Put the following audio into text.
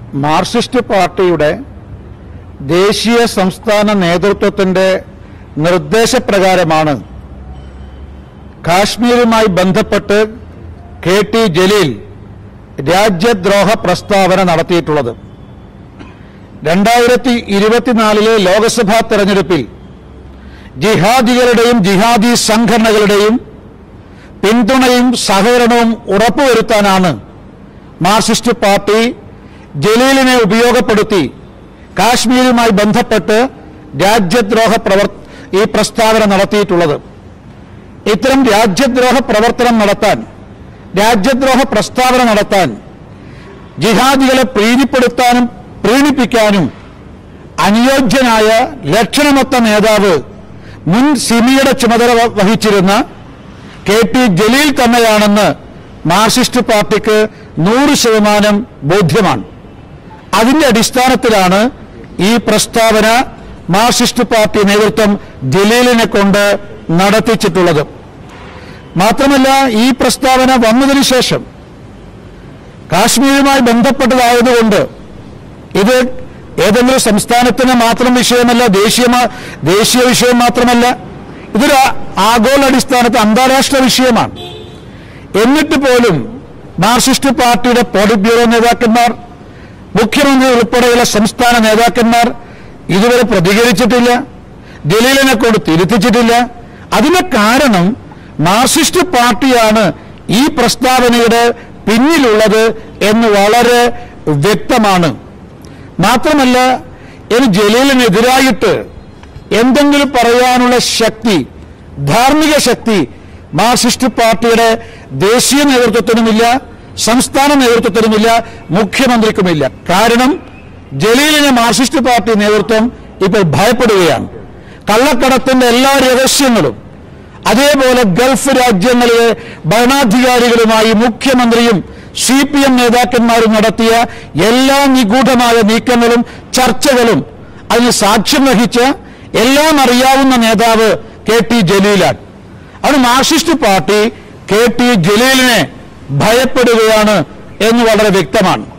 Marxist പാർട്ടിയുടെ ദേശീയ സംസ്ഥാന നേതൃത്വത്തിന്റെ നിർദ്ദേശപ്രകാരമാണ് കാശ്മീരുമായി ബന്ധപ്പെട്ട് കെ ടി ജലീൽ രാജ്യദ്രോഹ പ്രസ്താവന നടത്തിയിട്ടുള്ളത് രണ്ടായിരത്തി ഇരുപത്തിനാലിലെ ലോക്സഭാ തെരഞ്ഞെടുപ്പിൽ ജിഹാദികളുടെയും ജിഹാദി സംഘടനകളുടെയും പിന്തുണയും സഹകരണവും ഉറപ്പുവരുത്താനാണ് മാർക്സിസ്റ്റ് പാർട്ടി ജലീലിനെ ഉപയോഗപ്പെടുത്തി കാശ്മീരുമായി ബന്ധപ്പെട്ട് രാജ്യദ്രോഹ പ്രവർ ഈ പ്രസ്താവന നടത്തിയിട്ടുള്ളത് ഇത്തരം രാജ്യദ്രോഹ പ്രവർത്തനം നടത്താൻ രാജ്യദ്രോഹ പ്രസ്താവന നടത്താൻ ജിഹാദികളെ പ്രീതിപ്പെടുത്താനും പ്രീണിപ്പിക്കാനും അനുയോജ്യനായ ലക്ഷണമൊത്ത നേതാവ് മുൻ സിമിയുടെ ചുമതല വ- വഹിച്ചിരുന്ന കെ ടി ജലീൽ തന്നെയാണെന്ന് മാർക്സിസ്റ്റ് പാർട്ടിക്ക് നൂറ് ശതമാനം ബോധ്യമാണ് അതിന്റെ അടിസ്ഥാനത്തിലാണ് ഈ പ്രസ്താവന മാർക്സിസ്റ്റ് പാർട്ടി നേതൃത്വം ജലീലിനെ കൊണ്ട് നടത്തിച്ചിട്ടുള്ളത് മാത്രമല്ല ഈ പ്രസ്താവന വന്നതിന് ശേഷം കാശ്മീരുമായി ബന്ധപ്പെട്ടതായതുകൊണ്ട് ഇത് ഏതെങ്കിലും സംസ്ഥാനത്തിന് മാത്രം വിഷയമല്ല ദേശീയ ദേശീയ വിഷയം മാത്രമല്ല ഇതൊരു ആ- ആഗോളടിസ്ഥാനത്ത് അന്താരാഷ്ട്ര വിഷയമാണ് എന്നിട്ട് പോലും മാർക്സിസ്റ്റ് പാർട്ടിയുടെ പോളിറ്റ് ബ്യൂറോ നേതാക്കന്മാർ മുഖ്യമന്ത്രി ഉൾപ്പെടെയുള്ള സംസ്ഥാന നേതാക്കന്മാർ ഇതുവരെ പ്രതികരിച്ചിട്ടില്ല ജലീലിനെ കൊണ്ട് തിരുത്തിച്ചിട്ടില്ല അതിന് കാരണം മാർക്സിസ്റ്റ് പാർട്ടിയാണ് ഈ പ്രസ്താവനയുടെ പിന്നിലുള്ളത് എന്ന് വളരെ വ്യക്തമാണ് മാത്രമല്ല ഇനി ജലീലിനെതിരായിട്ട് എന്തെങ്കിലും പറയാനുള്ള ശക്തി ധാർമ്മിക ശക്തി മാർക്സിസ്റ്റ് പാർട്ടിയുടെ ദേശീയ നേതൃത്വത്തിനുമില്ല സംസ്ഥാന നേതൃത്വത്തിനുമില്ല മുഖ്യമന്ത്രിക്കുമില്ല കാരണം ജലീലിനെ മാർക്സിസ്റ്റ് പാർട്ടി നേതൃത്വം ഇപ്പോൾ ഭയപ്പെടുകയാണ് കള്ളക്കടത്തിന്റെ എല്ലാ രഹസ്യങ്ങളും അതേപോലെ ഗൾഫ് രാജ്യങ്ങളിലെ ഭരണാധികാരികളുമായി മുഖ്യമന്ത്രിയും സി പി എം നേതാക്കന്മാരും നടത്തിയ എല്ലാ നിഗൂഢമായ നീക്കങ്ങളും ചർച്ചകളും അതിന് സാക്ഷ്യം വഹിച്ച എല്ലാം അറിയാവുന്ന നേതാവ് കെ ടി ജലീലാണ് അത് മാർക്സിസ്റ്റ് പാർട്ടി കെ ടി ജലീലിനെ ഭയപ്പെടുകയാണ് എന്ന് വളരെ വ്യക്തമാണ്